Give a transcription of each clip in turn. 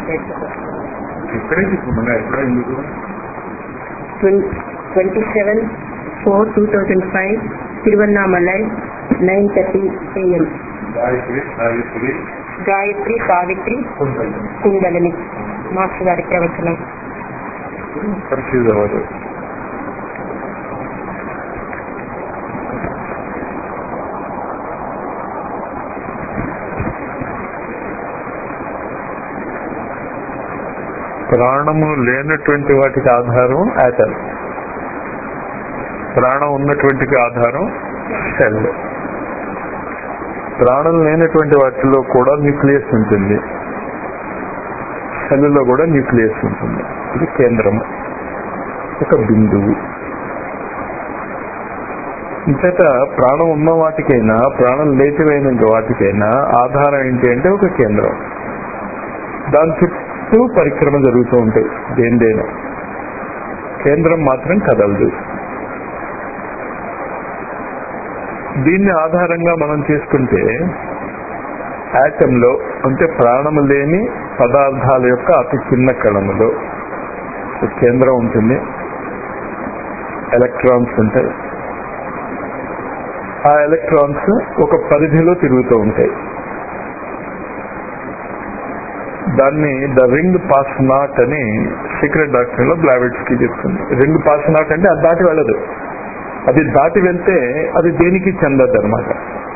ఇక్కడే చెప్పుకున్నా ఎక్కడ ఎందుకు twenty seven four two thousand five Tiruvannamalai nine thirty AM Gayatri Savitri Gayatri Savitri కొండలు కుండలిని మాస్టర్ గారి ప్రవచనం కన్ఫ్యూజ్ అవ్వదు ప్రాణము లేనటువంటి వాటికి ఆధారం యాటల్ ప్రాణం ఉన్నటువంటికి ఆధారం సెల్ ప్రాణం లేనటువంటి వాటిలో కూడా న్యూక్లియస్ ఉంటుంది సెల్లో కూడా న్యూక్లియస్ ఉంటుంది ఇది కేంద్రము ఒక బిందువు ఇంతట ప్రాణం ఉన్న వాటికైనా ప్రాణం లేచిపోయిన వాటికైనా ఆధారం ఏంటి అంటే ఒక కేంద్రం దాని చుట్టూ పరిక్రమ జరుగుతూ ఉంటాయి దేనిదైనా కేంద్రం మాత్రం కదలదు దీన్ని ఆధారంగా మనం చేసుకుంటే యాటంలో అంటే ప్రాణము లేని పదార్థాల యొక్క అతి చిన్న కణములో ఒక కేంద్రం ఉంటుంది ఎలక్ట్రాన్స్ ఉంటాయి ఆ ఎలక్ట్రాన్స్ ఒక పరిధిలో తిరుగుతూ ఉంటాయి దాన్ని ద రింగ్ పాస్ నాట్ అని సీక్రెట్ డాక్టర్ లో బ్లావెట్స్ కి చెప్తుంది రింగ్ పాస్ నాట్ అంటే అది దాటి వెళ్ళదు అది దాటి వెళ్తే అది దేనికి చెందదు అనమాట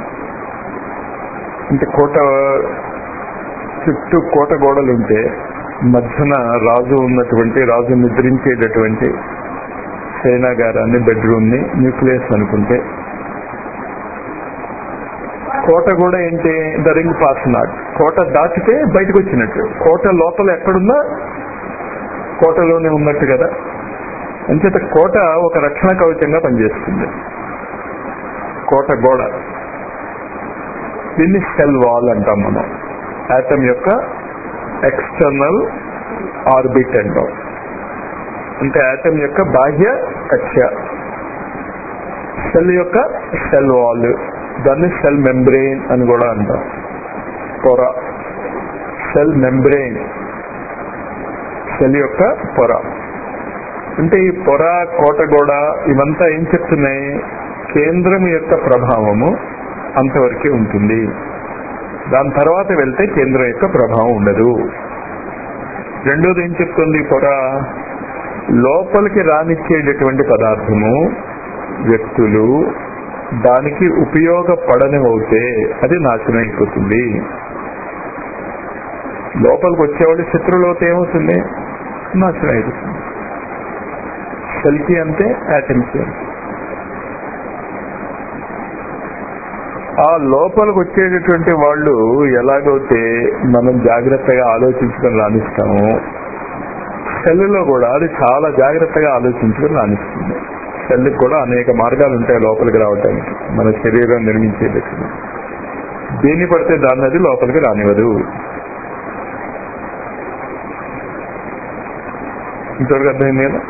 అంటే కోట చుట్టూ కోట గోడలు ఉంటే మధ్యన రాజు ఉన్నటువంటి రాజు నిద్రించేటటువంటి సేనాగారాన్ని బెడ్రూమ్ ని న్యూక్లియస్ అనుకుంటే కోట కూడా ఏంటి ద రింగ్ పాస్ నాట్ కోట దాటితే బయటకు వచ్చినట్టు కోట లోపల ఎక్కడున్నా కోటలోనే ఉన్నట్టు కదా అంచేత కోట ఒక రక్షణ కవచంగా పనిచేస్తుంది కోట గోడ దీన్ని సెల్ వాల్ అంటాం మనం యాటమ్ యొక్క ఎక్స్టర్నల్ ఆర్బిట్ అంటాం అంటే యాటమ్ యొక్క బాహ్య కక్ష సెల్ యొక్క సెల్ వాల్ దాన్ని సెల్ మెంబ్రెయిన్ అని కూడా అంటాం పొర సెల్ మెంబ్రెయిన్ సెల్ యొక్క పొర అంటే ఈ పొర కోటగోడ ఇవంతా ఏం చెప్తున్నాయి కేంద్రం యొక్క ప్రభావము అంతవరకే ఉంటుంది దాని తర్వాత వెళ్తే కేంద్రం యొక్క ప్రభావం ఉండదు రెండోది ఏం చెప్తుంది పొర లోపలికి రానిచ్చేటటువంటి పదార్థము వ్యక్తులు దానికి ఉపయోగపడని అవుతే అది నాశనం అయిపోతుంది లోపలికి వచ్చేవాళ్ళు శత్రువులు అవుతే ఏమవుతుంది నాశనం అయిపోతుంది సెల్కి అంతే యాటమ్కి అంతే ఆ లోపలికి వచ్చేటటువంటి వాళ్ళు ఎలాగైతే మనం జాగ్రత్తగా ఆలోచించుకొని రాణిస్తాము సెల్లో కూడా అది చాలా జాగ్రత్తగా ఆలోచించుకొని రాణిస్తుంది సెల్కి కూడా అనేక మార్గాలు ఉంటాయి లోపలికి రావడానికి మన శరీరం నిర్మించేటప్పుడు దేన్ని పడితే దాన్ని అది లోపలికి రానివ్వదు ఇంతవరకు అర్థమైంది కదా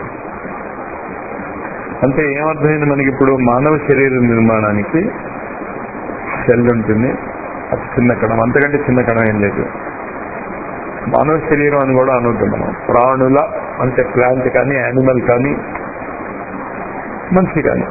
అంటే ఏమర్థమైంది మనకి ఇప్పుడు మానవ శరీర నిర్మాణానికి సెల్ ఉంటుంది అతి చిన్న కణం అంతకంటే చిన్న కణం ఏం లేదు మానవ శరీరం అని కూడా అనొద్దు మనం ప్రాణుల అంటే ప్లాంట్ కానీ యానిమల్ కానీ మనిషి కానీ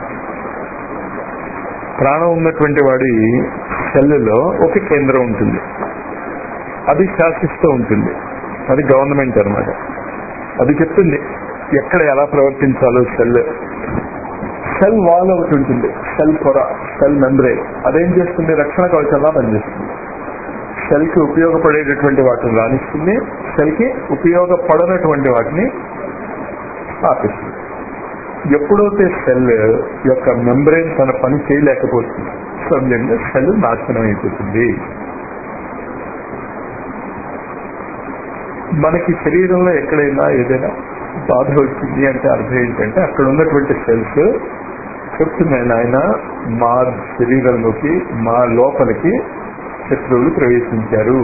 ప్రాణం ఉన్నటువంటి వాడి సెల్లో ఒక కేంద్రం ఉంటుంది అది శాసిస్తూ ఉంటుంది అది గవర్నమెంట్ అన్నమాట అది చెప్తుంది ఎక్కడ ఎలా ప్రవర్తించాలో సెల్ సెల్ వాల్ ఒకటి ఉంటుంది సెల్ పొర సెల్ మెంబ్రే అదేం చేస్తుంది రక్షణ కవచంలా పనిచేస్తుంది సెల్ కి ఉపయోగపడేటటువంటి వాటిని రాణిస్తుంది సెల్ కి ఉపయోగపడనటువంటి వాటిని ఆపిస్తుంది ఎప్పుడైతే సెల్ యొక్క మెంబ్రెయిన్ తన పని చేయలేకపోతుంది సమయంలో సెల్ నాశనం అయిపోతుంది మనకి శరీరంలో ఎక్కడైనా ఏదైనా బాధ వచ్చింది అంటే అర్థం ఏంటంటే అక్కడ ఉన్నటువంటి సెల్స్ చెప్తున్నాయి నాయన మా శరీరంలోకి మా లోపలికి శత్రువులు ప్రవేశించారు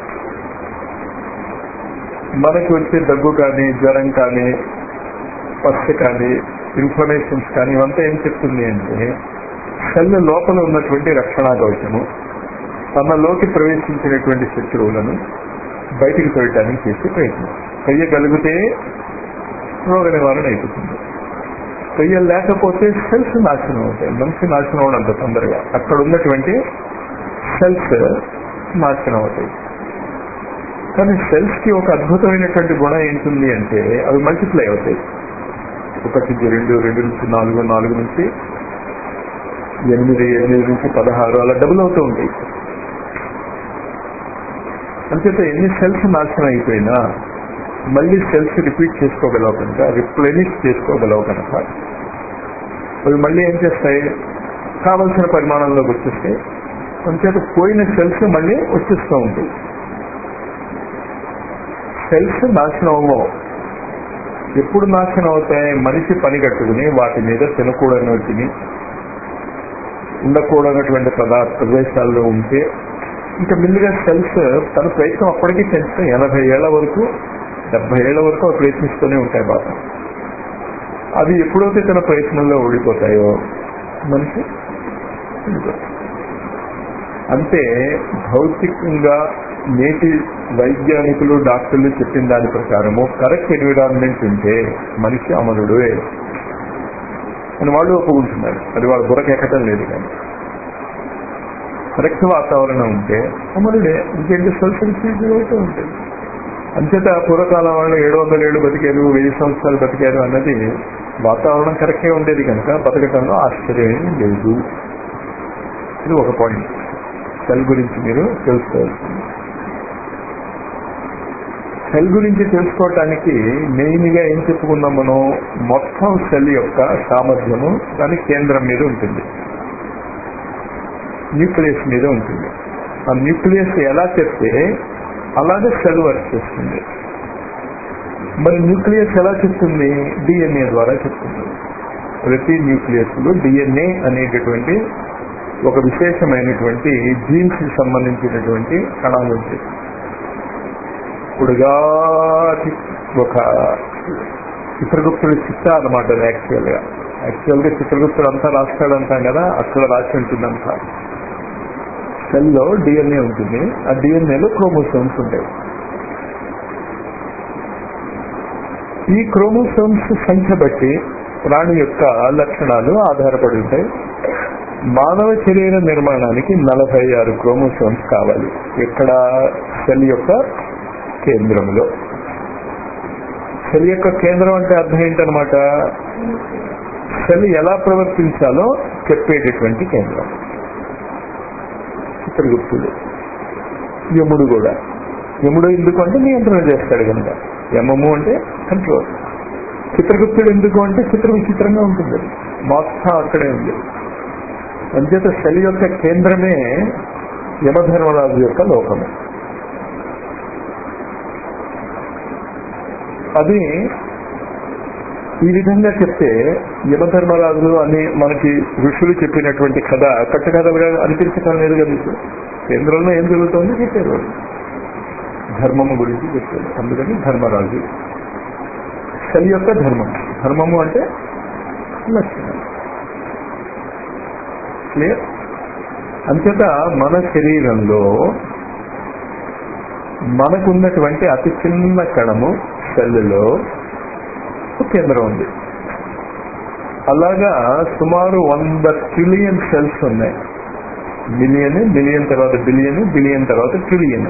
మనకి వచ్చే దగ్గు కానీ జ్వరం కానీ పచ్చ కానీ ఇన్ఫర్మేషన్స్ కానీ ఇవంతా ఏం చెప్తుంది అంటే సెల్ లోపల ఉన్నటువంటి రక్షణా కవచము తనలోకి ప్రవేశించినటువంటి శత్రువులను బయటికి తోయటానికి చేసే ప్రయత్నం తొయ్యగలిగితే రోగ నివారణ అయిపోతుంది తొయ్య లేకపోతే సెల్స్ నాశనం అవుతాయి మనిషి నాశనం అవడం అంత తొందరగా అక్కడ ఉన్నటువంటి సెల్స్ నాశనం అవుతాయి కానీ సెల్స్ కి ఒక అద్భుతమైనటువంటి గుణం ఏంటుంది అంటే అవి మల్టిప్లై అవుతాయి ఒకటి నుంచి రెండు రెండు నుంచి నాలుగు నాలుగు నుంచి ఎనిమిది ఎనిమిది నుంచి పదహారు అలా డబుల్ అవుతూ ఉంటాయి అంచేత ఎన్ని సెల్స్ నాశనం అయిపోయినా మళ్ళీ సెల్స్ రిపీట్ చేసుకోగలవు కనుక రిప్లెనిష్ చేసుకోగలవు కనుక అవి మళ్ళీ ఏం చేస్తాయి కావలసిన పరిమాణంలోకి వచ్చేస్తాయి అంచేత పోయిన సెల్స్ మళ్ళీ వచ్చేస్తూ ఉంటాయి సెల్స్ నాశనం అవ్వవు ఎప్పుడు నాశనం అవుతాయి మనిషి పని కట్టుకుని వాటి మీద తినకూడని తిని ఉండకూడనటువంటి పదార్థ ప్రదేశాల్లో ఉంటే ఇంకా మిల్లిగా సెల్స్ తన ప్రయత్నం అప్పటికీ పెంచుతాయి ఎనభై ఏళ్ల వరకు డెబ్బై ఏళ్ల వరకు అవి ప్రయత్నిస్తూనే ఉంటాయి బాగా అవి ఎప్పుడైతే తన ప్రయత్నంలో ఓడిపోతాయో మనిషి చనిపోతాడు. అంటే భౌతికంగా నేటి వైజ్ఞానికులు డాక్టర్లు చెప్పిన దాని ప్రకారము కరెక్ట్ ఎన్విరాన్మెంట్ ఉంటే మనిషి అమరుడే అని వాళ్ళు ఒప్పుకుంటున్నారు అది వాళ్ళ బుర్రకు ఎక్కటం లేదు కానీ కరెక్ట్ వాతావరణం ఉంటే అమరుడే ఇంకేంటి సెల్ఫ్ అవుతూ ఉంటుంది అంచేత పూర్వకాలం వాళ్ళు ఏడు వందల ఏళ్ళు బతికారు వెయ్యి సంవత్సరాలు బతికారు అన్నది వాతావరణం కరెక్టే ఉండేది కనుక బతకటంలో ఆశ్చర్యం లేదు ఇది ఒక పాయింట్ సెల్ గురించి మీరు తెలుసుకోవాల్సింది సెల్ గురించి తెలుసుకోవటానికి మెయిన్ గా ఏం చెప్పుకున్నాం మనం మొత్తం సెల్ యొక్క సామర్థ్యము దాని కేంద్రం మీద ఉంటుంది న్యూక్లియస్ మీద ఉంటుంది ఆ న్యూక్లియస్ ఎలా చెప్తే అలాగే సెల్ వర్క్ చేస్తుంది మరి న్యూక్లియస్ ఎలా చెప్తుంది డిఎన్ఏ ద్వారా చెప్తుంది ప్రతి న్యూక్లియస్ లో డిఎన్ఏ అనేటటువంటి ఒక విశేషమైనటువంటి జీన్స్ కి సంబంధించినటువంటి కణాలు ఉంటాయి ఇప్పుడుగా ఒక చిత్రగుప్తుడి చిత్త అనమాట యాక్చువల్ గా యాక్చువల్ గా చిత్రగుప్తుడు అంతా రాస్తాడు అంటాం కదా అక్కడ రాసి ఉంటుందంతా సెల్లో డిఎన్ఏ ఉంటుంది ఆ డిఎన్ఏలో క్రోమోసోమ్స్ ఉంటాయి ఈ క్రోమోసోమ్స్ సంఖ్య బట్టి ప్రాణి యొక్క లక్షణాలు ఆధారపడి ఉంటాయి మానవ శరీర నిర్మాణానికి నలభై ఆరు క్రోమోసోమ్స్ కావాలి ఇక్కడ సెల్ యొక్క కేంద్రంలో సెల్ యొక్క కేంద్రం అంటే అర్థం ఏంటనమాట సెల్ ఎలా ప్రవర్తించాలో చెప్పేటటువంటి కేంద్రం చిత్రగుప్తుడు యముడు కూడా యముడు ఎందుకు అంటే నియంత్రణ చేస్తాడు కనుక యమము అంటే కంట్రోల్ చిత్రగుప్తుడు ఎందుకు అంటే చిత్ర విచిత్రంగా ఉంటుంది అది. మొత్తం అక్కడే ఉంది అంచేత శలి యొక్క కేంద్రమే యమధర్మరాజు యొక్క లోకము అది ఈ విధంగా చెప్తే యమధర్మరాజు అని మనకి ఋషులు చెప్పినటువంటి కథ కట్టుకథలుగా అనిపించడం లేదు కదా ఇప్పుడు. కేంద్రంలో ఏం జరుగుతుందో చెప్పారు వాళ్ళు. ధర్మము గురించి చెప్పారు అందుకని ధర్మరాజు శలి యొక్క ధర్మం ధర్మము అంటే లక్షణం క్లియర్ అంచేత మన శరీరంలో మనకున్నటువంటి అతి చిన్న కణము సెల్లో కేంద్రం ఉంది అలాగా సుమారు వంద ట్రిలియన్ సెల్స్ ఉన్నాయి మిలియన్ మిలియన్ తర్వాత బిలియన్ బిలియన్ తర్వాత ట్రిలియన్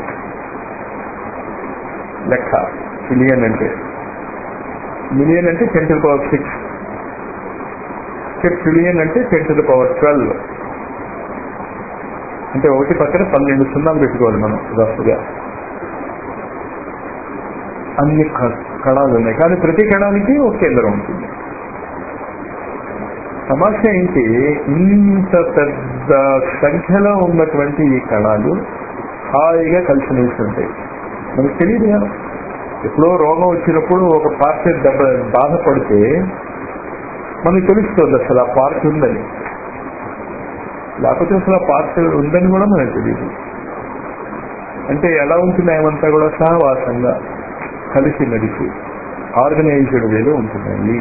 లెక్క ట్రిలియన్ అంటే మిలియన్ అంటే ten to power six trillion అంటే టెన్ టు పవర్ ట్వెల్వ్ అంటే ఒకటి పక్కన పన్నెండు సున్నాలు పెట్టుకోవాలి మనం రఫ్గా అన్ని క- కణాలు ఉన్నాయి కానీ ప్రతి కణానికి ఒక కేంద్రం ఉంటుంది సమస్య ఏంటి ఇంత పెద్ద సంఖ్యలో ఉన్నటువంటి ఈ కణాలు హాయిగా కలిసి నిలిచి ఉంటాయి మనకు తెలియదు కదా ఎప్పుడో రోగం వచ్చినప్పుడు ఒక పార్ట్ దెబ్బ బాధపడితే మనకు తెలుస్తుంది అసలు ఆ పార్ట్ ఉందని లేకపోతే అసలు ఆ పార్ట్ ఉందని కూడా మనకు తెలియదు అంటే ఎలా ఉంటుంది ఏమంతా కూడా సహవాసంగా కలిసి నడిచి ఆర్గనైజ్డ్ వేలో ఉంటున్నాయి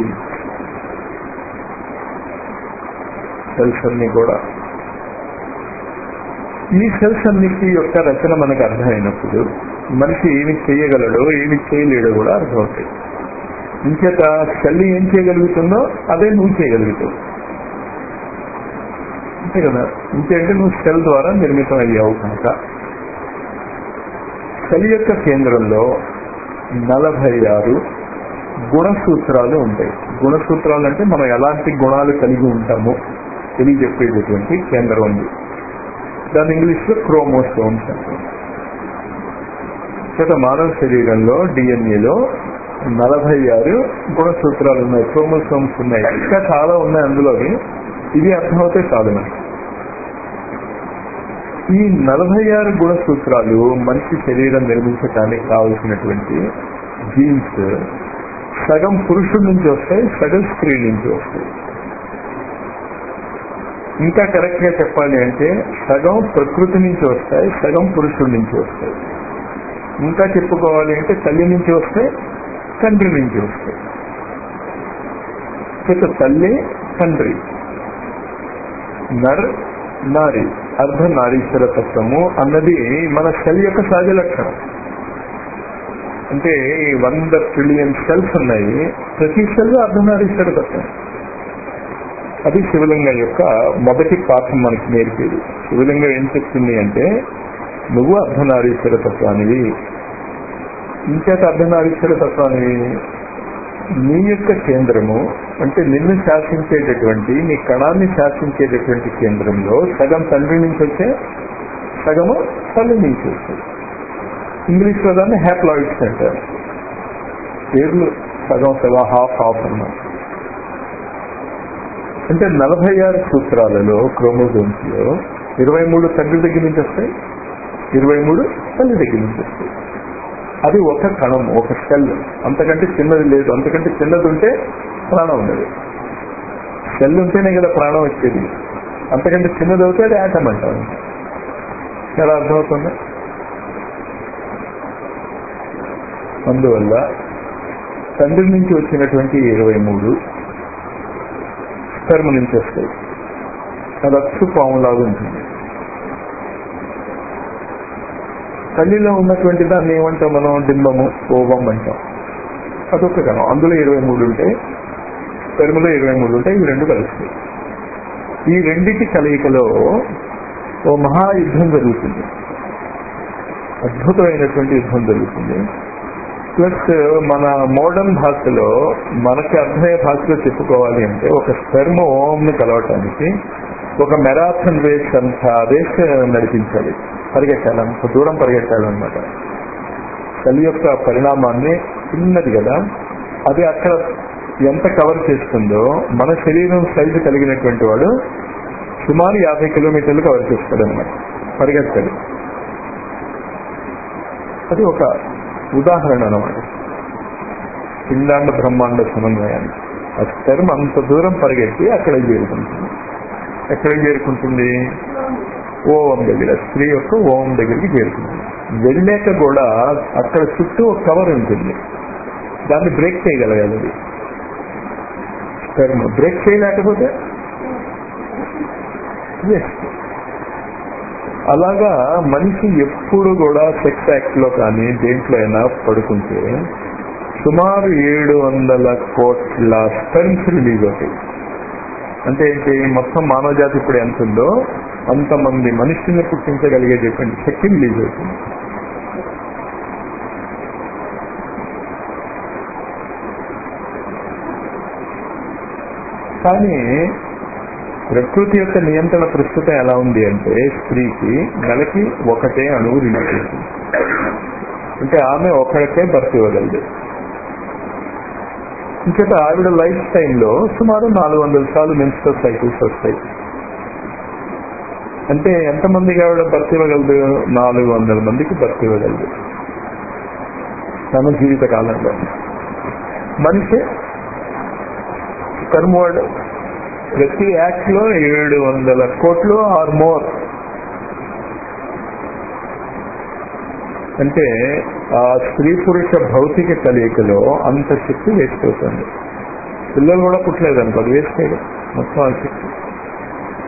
సెల్స్ అన్ని కూడా ఈ సెల్స్ అన్నిటి యొక్క రచన మనకు అర్థమైనప్పుడు మనిషి ఏమి చేయగలడో ఏమి చేయలేడో కూడా అర్థమవుతాయి ఇంచేత తల్లి ఏం చేయగలుగుతుందో అదే నువ్వు చేయగలుగుతావు అంతే కదా ఇంకేంటే నువ్వు సెల్ ద్వారా నిర్మితం అయ్యావు కనుక సెల్ యొక్క కేంద్రంలో నలభై ఆరు గుణసూత్రాలు ఉంటాయి గుణసూత్రాలు అంటే మనం ఎలాంటి గుణాలు కలిగి ఉంటాము తెలియజెప్పేటటువంటి కేంద్రం ఉంది దాని ఇంగ్లీష్ లో క్రోమోసోమ్స్ అంటారు చేత మానవ శరీరంలో డిఎన్ఏలో నలభై ఆరు గుణసూత్రాలు ఉన్నాయి క్రోమోసోమ్స్ ఉన్నాయి ఇంకా చాలా ఉన్నాయి అందులోని ఇవి అర్థమవుతే చాలు మనకి ఈ నలభై ఆరు గుణ సూత్రాలు మనిషి శరీరం నిర్మించడానికి కావలసినటువంటి జీన్స్ సగం పురుషుడి నుంచి వస్తాయి సగం స్త్రీ నుంచి వస్తాయి ఇంకా కరెక్ట్ గా చెప్పాలి అంటే సగం ప్రకృతి నుంచి వస్తాయి సగం పురుషుడి నుంచి వస్తాయి ఇంకా చెప్పుకోవాలి అంటే తల్లి నుంచి వస్తాయి తండ్రి నుంచి వస్తాయి ఇక తల్లి తండ్రి నర్ నారి అర్ధ నారీశ్వర తత్వము అన్నది మన సెల్ యొక్క సహజ లక్షణం అంటే ఈ వంద ట్రిలియన్ సెల్స్ ఉన్నాయి ప్రతి సెల్ అర్ధనారీశ్వర తత్వం అది శివలింగం యొక్క మొదటి పాఠం మనకి నేర్పేది శివలింగం ఏం చెప్తుంది అంటే నువ్వు అర్ధనారీశ్వర తత్వానివి ఇంకేత అర్ధనారీశ్వర తత్వానివి నీ యొక్క కేంద్రము అంటే నిన్ను శాసించేటటువంటి నీ కణాన్ని శాసించేటటువంటి కేంద్రంలో సగం తండ్రి నుంచి వచ్చే సగము తల్లి నుంచి వచ్చే ఇంగ్లీష్ లో దాన్ని హ్యాప్లాయిడ్స్ అంటారు పేర్లు సగం సగం హాఫ్ హాఫ్ అన్నమాట అంటే నలభై ఆరు సూత్రాలలో క్రోమోజోమ్స్ లో ఇరవై మూడు తండ్రి దగ్గర నుంచి వస్తాయి ఇరవై మూడు తల్లి దగ్గర నుంచి వస్తాయి అది ఒక కణం ఒక సెల్ అంతకంటే చిన్నది లేదు అంతకంటే చిన్నది ఉంటే ప్రాణం ఉండదు సెల్ ఉంటేనే కదా ప్రాణం వచ్చేది అంతకంటే చిన్నది అవుతే అది ఆటం అంటాం ఎలా అర్థమవుతుంది అందువల్ల తండ్రి నుంచి వచ్చినటువంటి ఇరవై మూడు స్పెర్మ్ నుంచి వస్తాయి అది అచ్చు పాములాగా ఉంటుంది తల్లిలో ఉన్నటువంటి దాన్ని ఏమంటాం మనం డింబము ఓవం అంటాం అదొక కణం అందులో ఇరవై మూడు ఉంటాయి స్పెర్మ్లో ఇరవై మూడు ఉంటాయి ఇవి రెండు కలుస్తాయి ఈ రెండింటి కలయికలో ఓ మహాయుద్ధం జరుగుతుంది అద్భుతమైనటువంటి యుద్ధం జరుగుతుంది ప్లస్ మన మోడర్న్ భాషలో మనకి అర్థమయ్యే భాషలో చెప్పుకోవాలి అంటే ఒక స్పెర్మ్ ఓంని కలవటానికి ఒక మెరాథన్ రేస్ అంత రేస్ నడిపించాలి పరిగెట్టాలి అంత దూరం పరిగెట్టాలన్నమాట తల్లి యొక్క పరిణామాన్ని చిన్నది కదా అది అక్కడ ఎంత కవర్ చేస్తుందో మన శరీరం సైజు కలిగినటువంటి వాడు సుమారు యాభై కిలోమీటర్లు కవర్ చేస్తాడు అనమాట పరిగెత్తాడు అది ఒక ఉదాహరణ అనమాట పిండాండ బ్రహ్మాండ సమన్వయాన్ని ఆ స్పెర్మ్ అంత దూరం పరిగెత్తి అక్కడికి చేరుకుంటుంది ఎక్కడికి చేరుకుంటుంది ఓం దగ్గర స్త్రీ యొక్క ఓం దగ్గరికి చేరుకుంటుంది వెళ్ళాక కూడా అక్కడ చుట్టూ ఒక కవర్ ఉంటుంది దాన్ని బ్రేక్ చేయగలగాలి అది స్పెర్మ్ బ్రేక్ చేయలేకపోతే వేస్ట్ అలాగా మనిషి ఎప్పుడు కూడా సెక్స్ యాక్ట్ లో కానీ దేంట్లో అయినా పడుకుంటే సుమారు ఏడు వందల కోట్ల స్పెర్మ్స్ రిలీజ్ అవుతాయి అంటే ఏంటి మొత్తం మానవ జాతి ఇప్పుడు ఎంత ఉందో అంతమంది మనిషిని పుట్టించగలిగేటటువంటి శక్తి రిలీజ్ అవుతుంది కానీ ప్రకృతి యొక్క నియంత్రణ ప్రస్తుతం ఎలా ఉంది అంటే స్త్రీకి నెలకి ఒకటే అణువు రిలీజ్ అవుతుంది అంటే ఆమె ఒకరికే భర్తీ ఇవ్వగలదు ఇంకేత ఆవిడ లైఫ్ టైంలో సుమారు నాలుగు వందల సార్లు మెన్స్ట్రల్ సైకిల్స్ వస్తాయి అంటే ఎంతమందికి ఆవిడ భర్తీ ఇవ్వగలదు నాలుగు వందల మందికి భర్తీ ఇవ్వగలదు తన జీవిత కాలంలో మనిషి కర్మవాడు ప్రతి యాక్ట్ లో ఏడు వందల కోట్లు ఆర్ మోర్ అంటే ఆ స్త్రీ పురుష భౌతిక కలయికలో అంత శక్తి వేస్ట్ అవుతుంది పిల్లలు కూడా పుట్టలేదు అనుకో అది వేస్ట్ అయ్యాడు మొత్తం ఆ శక్తి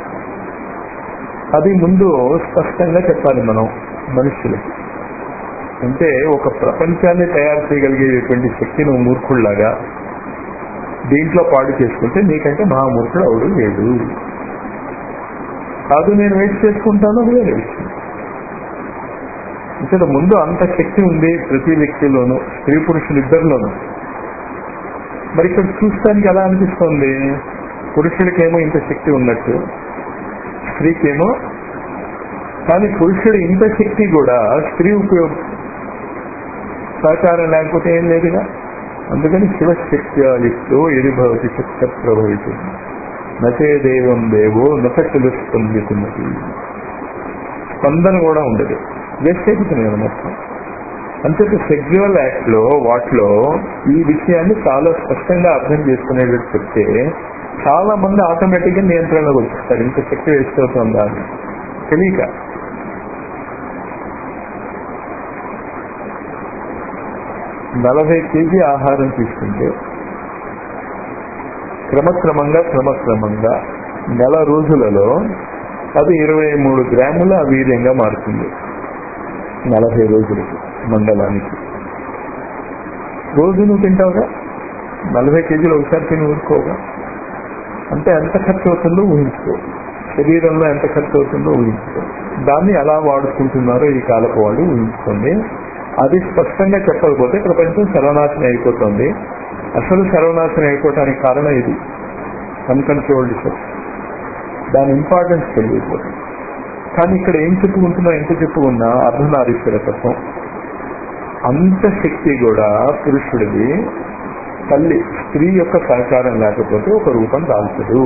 అది ముందు స్పష్టంగా చెప్పాలి మనం మనుషులకి అంటే ఒక ప్రపంచాన్ని తయారు చేయగలిగేటువంటి శక్తి నువ్వు మూర్ఖుల్లాగా దీంట్లో పాడు చేసుకుంటే నీకంటే మహామూర్ఖుడు అవడు లేడు కాదు నేను వెయిట్ చేసుకుంటాను అది వేరే విషయం ఇక్కడ ముందు అంత శక్తి ఉంది ప్రతి వ్యక్తిలోనూ స్త్రీ పురుషులు ఇద్దరిలోనూ మరి ఇక్కడ చూస్తానికి ఎలా అనిపిస్తుంది పురుషుడికేమో ఇంత శక్తి ఉన్నట్టు స్త్రీకేమో కానీ పురుషుడు ఇంత శక్తి కూడా స్త్రీ ఉపయోగ సహకారం లేకపోతే ఏం లేదుగా అందుకని శివశక్త్యాలిస్తూ ఇది భవతి శక్త ప్రభవితం నచే దేవం దేవో నొకటిలు స్పందితున్నది స్పందన కూడా ఉండదు వేస్ట్ అయిపోతుంది కదా మొత్తం అంతేత సెక్జువల్ యాక్ట్ లో వాటిలో ఈ విషయాన్ని చాలా స్పష్టంగా అర్థం చేసుకునేటట్టు చెప్తే చాలా మంది ఆటోమేటిక్ గా నియంత్రణలోకి వచ్చేస్తారు ఇంత శక్తి వేస్ట్ అవుతుందా అని తెలియక నలభై కేజీ ఆహారం తీసుకుంటే క్రమక్రమంగా క్రమక్రమంగా నెల రోజులలో అది ఇరవై మూడు గ్రాముల వీర్యంగా మారుతుంది నలభై రోజులకి మండలానికి రోజు నువ్వు తింటావుగా నలభై కేజీలు ఒకసారి తిని ఊరుకోగా అంటే ఎంత ఖర్చు అవుతుందో ఊహించుకో శరీరంలో ఎంత ఖర్చు అవుతుందో ఊహించుకో దాన్ని ఎలా వాడుకుంటున్నారో ఈ కాలపు వాళ్ళు ఊహించుకోండి అది స్పష్టంగా చెప్పకపోతే ప్రపంచం సర్వనాశనం అయిపోతుంది అసలు సర్వనాశనం అయిపోవటానికి కారణం ఇది అన్కంట్రోల్డ్ సెక్స్ దాని ఇంపార్టెన్స్ తెలియకపోతుంది కానీ ఇక్కడ ఏం చెప్పుకుంటున్నా ఎంత చెప్పుకున్నా అర్ధనారీశ్వర తత్వం అంత శక్తి కూడా పురుషుడిది తల్లి స్త్రీ యొక్క సహకారం లేకపోతే ఒక రూపం దాల్చదు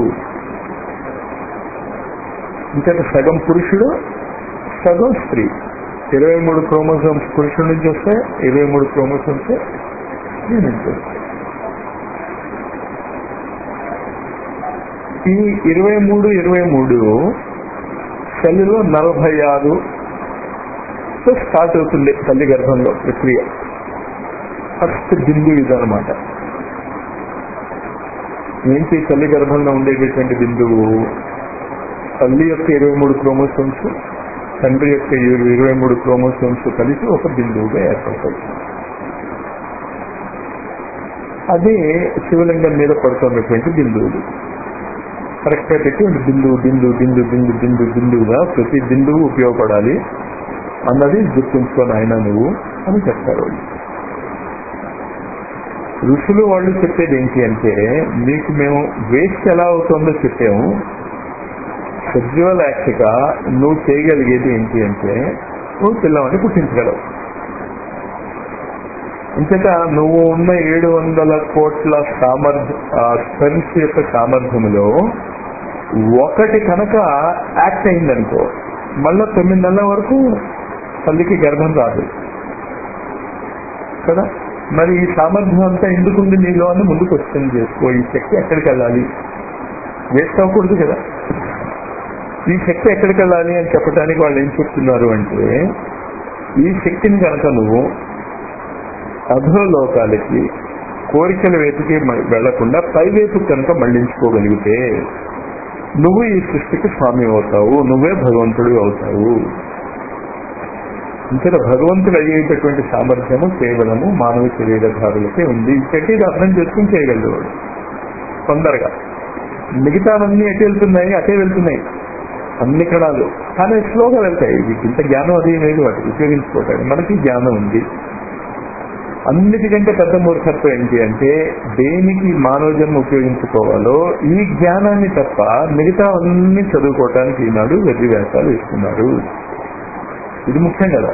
ఇంకా సగం పురుషుడు సగం స్త్రీ ఇరవై మూడు క్రోమోసోమ్స్ పురుషుడి నుంచి వస్తే ఇరవై మూడు క్రోమోసోమ్స్ స్త్రీ నుంచి వస్తాయి ఈ ఇరవై మూడు ఇరవై మూడు సెల్లో నలభై ఆరు స్టార్ట్ అవుతుంది తల్లి గర్భంలో ప్రక్రియ ఫస్ట్ బిందు ఇదనమాట ఏంటి తల్లి గర్భంలో ఉండేటటువంటి బిందువు తల్లి యొక్క ఇరవై మూడు క్రోమోసోమ్స్ తండ్రి యొక్క ఇరవై మూడు క్రోమోసోమ్స్ కలిసి ఒక బిందువుగా ఏర్పడతాయి అదే శివలింగం మీద పడుతున్నటువంటి బిందువులు కరెక్ట్ గా పెట్టి బిందువు బిందు బిందు బిందు బిందు బిందువుగా ప్రతి బిందువు ఉపయోగపడాలి అన్నది గుర్తుంచుకొని ఆయన నువ్వు అని చెప్తారు వాళ్ళు ఋషులు వాళ్ళు చెప్పేది ఏంటి అంటే మీకు మేము వేస్ట్ ఎలా అవుతుందో చెప్పాము సెక్జువల్ యాక్ట్ గా నువ్వు చేయగలిగేది ఏంటి అంటే నువ్వు పిల్లవాడిని పుట్టించగలవు ఇంతక నువ్వు ఉన్న ఏడు వందల కోట్ల సామర్థ్య స్పెన్స్ యొక్క సామర్థ్యంలో ఒకటి కనుక యాక్ట్ అయిందనుకో మళ్ళా తొమ్మిది నెలల వరకు తల్లికి గర్భం రాదు కదా మరి ఈ సామర్థ్యం అంతా ఎందుకుంది నీలో అని ముందు క్వశ్చన్ చేసుకో ఈ శక్తి ఎక్కడికి వెళ్ళాలి వేస్ట్ అవ్వకూడదు కదా ఈ శక్తి ఎక్కడికి వెళ్ళాలి అని చెప్పడానికి వాళ్ళు ఏం చెప్తున్నారు అంటే ఈ శక్తిని కనుక నువ్వు అధోలోకాలకి కోరికల వైపుకి వెళ్లకుండా పైవైపు కనుక మళ్లించుకోగలిగితే నువ్వు ఈ సృష్టికి స్వామి అవుతావు నువ్వే భగవంతుడు అవుతావు ఇంకా భగవంతుడు అయ్యేటటువంటి సామర్థ్యము కేవలము మానవ శరీరధారులకే ఉంది ఇక్కడికి ఇది అర్థం చేసుకుని చేయగలడు వాడు తొందరగా మిగతావన్నీ ఎటు వెళ్తున్నాయి అటే వెళ్తున్నాయి అన్ని కణాలు కానీ స్లోగా వెళ్తాయి వీటికి ఇంత జ్ఞానం అది లేదు వాటి ఉపయోగించుకోవటానికి మనకి జ్ఞానం ఉంది అన్నిటికంటే పెద్ద మూర్ఖత్వం ఏంటి అంటే దేనికి మానవ జన్మ ఉపయోగించుకోవాలో ఈ జ్ఞానాన్ని తప్ప మిగతా అన్ని చదువుకోవటానికి ఈనాడు వెర్రి వ్యాసాలు ఇస్తున్నారు ఇది ముఖ్యం కదా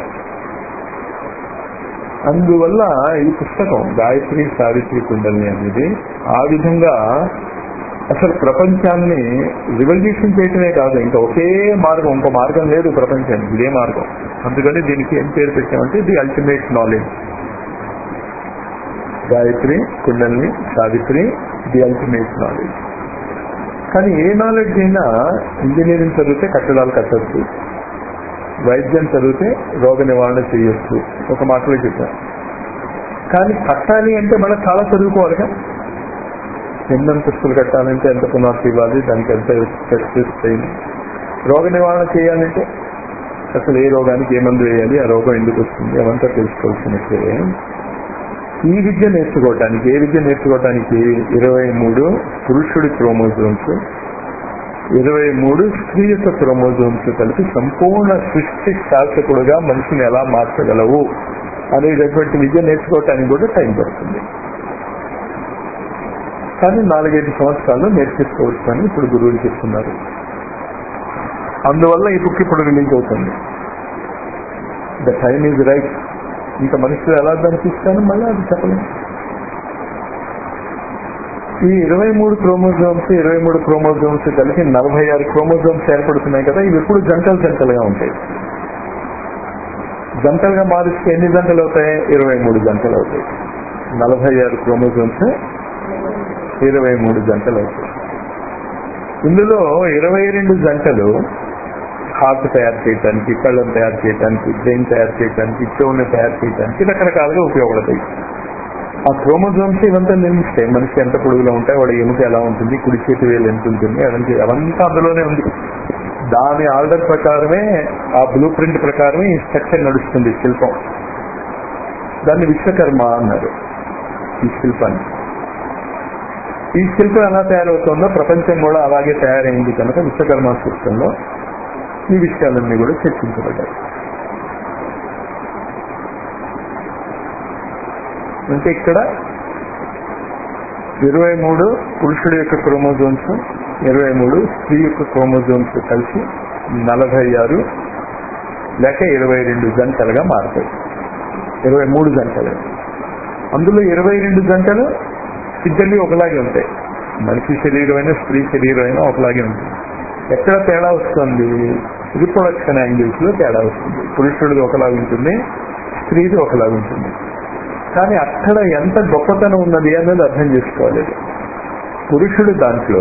అందువల్ల ఈ పుస్తకం గాయత్రి సావిత్రి కుండలిని అనేది ఆ విధంగా అసలు ప్రపంచాన్ని రివల్యూషన్ చేయటమే కాదు ఇంకా ఒకే మార్గం ఇంకో మార్గం లేదు ప్రపంచానికి ఇదే మార్గం అందుకని దీనికి ఏం పేరు పెట్టామంటే the ultimate knowledge Gayatri kundalini Savitri the ultimate knowledge కానీ ఏ నాలెడ్జ్ అయినా ఇంజనీరింగ్ చదివితే కట్టడాలు కట్టచ్చు వైద్యం చదివితే రోగ నివారణ చేయొచ్చు ఒక మాటలో చెప్పాను కానీ కట్టాలి అంటే మనం చాలా చదువుకోవాలిగా ఎన్ని అంతస్తులు కట్టాలంటే ఎంత పునాది ఇవ్వాలి దానికి ఎంత టెస్ట్ చేయాలి రోగ నివారణ చేయాలంటే అసలు ఏ రోగానికి ఏ మందు వేయాలి ఆ రోగం ఎందుకు వస్తుంది అవంతా తెలుసుకోవాల్సినట్టే ఈ విద్య నేర్చుకోవటానికి ఏ విద్య నేర్చుకోవటానికి ఇరవై మూడు పురుషుడి క్రోమోజోమ్స్ ఇరవై మూడు స్త్రీ యొక్క క్రోమోజోమ్స్ కలిపి సంపూర్ణ సృష్టి శాసకుడుగా మనిషిని ఎలా మార్చగలవు అనేటటువంటి విద్య నేర్చుకోవటానికి కూడా టైం పడుతుంది కానీ నాలుగైదు సంవత్సరాలు నేర్చేసుకోవచ్చు అని ఇప్పుడు గురువులు చెప్తున్నారు అందువల్ల ఈ బుక్ ఇప్పుడు రిలీజ్ అవుతుంది ద టైమ్ ఈజ్ రైట్ ఇంకా మనుషులు ఎలా దాన్ని తీస్తాను మళ్ళీ అది చెప్పలేము ఈ ఇరవై మూడు క్రోమోజోమ్స్ ఇరవై మూడు క్రోమోజోమ్స్ కలిసి నలభై ఆరు క్రోమోజోమ్స్ ఏర్పడుతున్నాయి కదా ఇవి ఎప్పుడు జంటలు జంటలుగా ఉంటాయి జంటలుగా మారిస్తే ఎన్ని జంటలు అవుతాయి ఇరవై మూడు జంటలు అవుతాయి నలభై ఆరు క్రోమోజోమ్స్ ఇరవై మూడు జంటలు అవుతాయి ఇందులో ఇరవై రెండు జంటలు హార్ట్ తయారు చేయడానికి కళ్ళను తయారు చేయడానికి బ్రెయిన్ తయారు చేయడానికి చెవుని తయారు చేయడానికి రకరకాలుగా ఉపయోగపడతాయి ఆ క్రోమోజోమ్స్ ఇవంతా నిర్మిస్తాయి మనిషి ఎంత పొడుగులో ఉంటాయి వాడు ఎముక ఎలా ఉంటుంది కుడి చేతి వేలు ఎంత ఉంటుంది అదంతా అవంతా అందులోనే ఉంది దాని ఆర్డర్ ప్రకారమే ఆ బ్లూ ప్రింట్ ప్రకారమే ఈ స్ట్రక్చర్ నడుస్తుంది శిల్పం దాన్ని విశ్వకర్మ అన్నారు ఈ శిల్పాన్ని ఈ శిల్పం ఎలా తయారవుతుందో ప్రపంచం కూడా అలాగే తయారైంది కనుక విశ్వకర్మ సూత్రంలో ఈ విషయాలన్నీ కూడా చర్చించబడ్డాయి అంటే ఇక్కడ ఇరవై మూడు పురుషుడి యొక్క క్రోమోజోమ్స్ ఇరవై మూడు స్త్రీ యొక్క క్రోమోజోమ్స్ కలిసి నలభై ఆరు లేక ఇరవై రెండు జంటలుగా మారుతాయి ఇరవై మూడు జంటలు అందులో ఇరవై రెండు జంటలు ఇద్దరివి ఒకలాగే ఉంటాయి మనిషి శరీరమైన స్త్రీ శరీరమైన ఒకలాగే ఉంటుంది ఎక్కడ తేడా వస్తుంది రిప్రొడక్షన్ యాంగిల్స్ లో తేడా వస్తుంది పురుషుడిది ఒకలాగా ఉంటుంది స్త్రీది ఒకలాగా ఉంటుంది కానీ అక్కడ ఎంత గొప్పతనం ఉన్నది అనేది అర్థం చేసుకోవాలి పురుషుడు దాంట్లో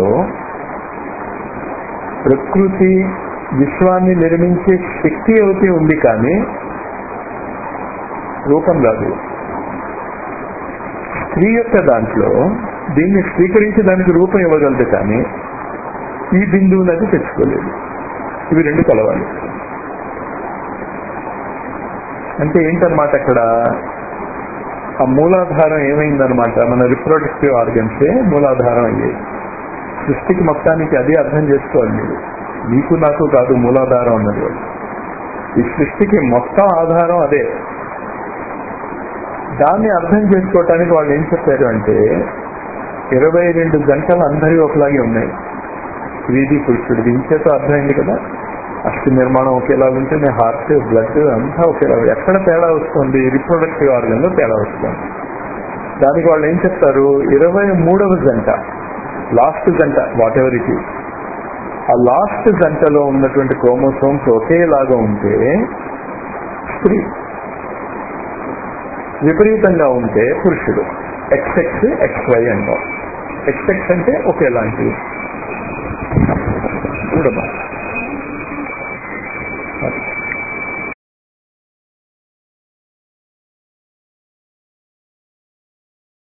ప్రకృతి విశ్వాన్ని నిర్మించే శక్తి అయితే ఉంది కానీ రూపం రాదు స్త్రీ యొక్క దాంట్లో దీన్ని స్వీకరించి దానికి రూపం ఇవ్వగలదు కానీ ఈ బిందువుని అది తెచ్చుకోలేదు ఇవి రెండు కలవాలి అంటే ఏంటన్నమాట అక్కడ ఆ మూలాధారం ఏమైందనమాట మన రిప్రొడక్టివ్ ఆర్గన్సే మూలాధారం అయ్యాయి సృష్టికి మొత్తానికి అదే అర్థం చేసుకోవాలి మీరు మీకు నాకు కాదు మూలాధారం అన్నది వాళ్ళు ఈ సృష్టికి మొత్తం ఆధారం అదే దాన్ని అర్థం చేసుకోవటానికి వాళ్ళు ఏం చెప్పారు అంటే ఇరవై రెండు గంటలు అందరి ఒకలాగే ఉన్నాయి స్త్రీది పురుషుడిది ఇంచేత అర్థమైంది కదా అస్థి నిర్మాణం ఒకేలా ఉంటుంది హార్ట్ బ్లడ్ అంతా ఒకేలా ఎక్కడ తేడా వస్తుంది రిప్రొడక్టివ్ ఆర్గన్ లో తేడా వస్తుంది దానికి వాళ్ళు ఏం చెప్తారు ఇరవై మూడవ జంట లాస్ట్ జంట వాట్ ఎవర్ ఇట్ ఆ లాస్ట్ జంటలో ఉన్నటువంటి క్రోమోసోమ్స్ ఒకేలాగా ఉంటే స్త్రీ విపరీతంగా ఉంటే పురుషుడు ఎక్స్ఎక్స్ ఎక్స్వై అంటాం ఎక్స్ఎక్స్ అంటే ఒకేలాంటివి చూడమ్మా